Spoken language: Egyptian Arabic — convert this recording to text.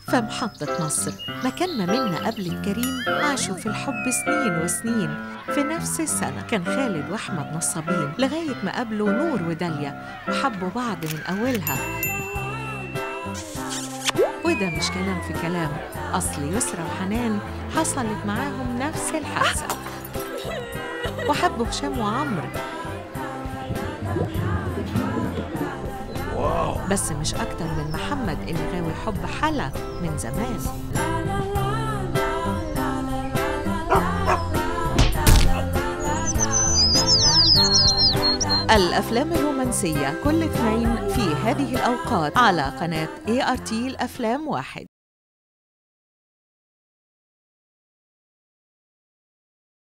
في محطة مصر مكان ما منا قبل الكريم عاشوا في الحب سنين وسنين في نفس السنة كان خالد وأحمد نصابين لغاية ما قابلوا نور وداليا وحبوا بعض من أولها وده مش كلام في كلام أصل يسرى وحنان حصلت معاهم نفس الحادثة وحبوا هشام وعمرو بس مش أكتر من محمد اللي غاوي حب حلا من زمان الأفلام الرومانسية كل اثنين في هذه الأوقات على قناة ART الأفلام واحد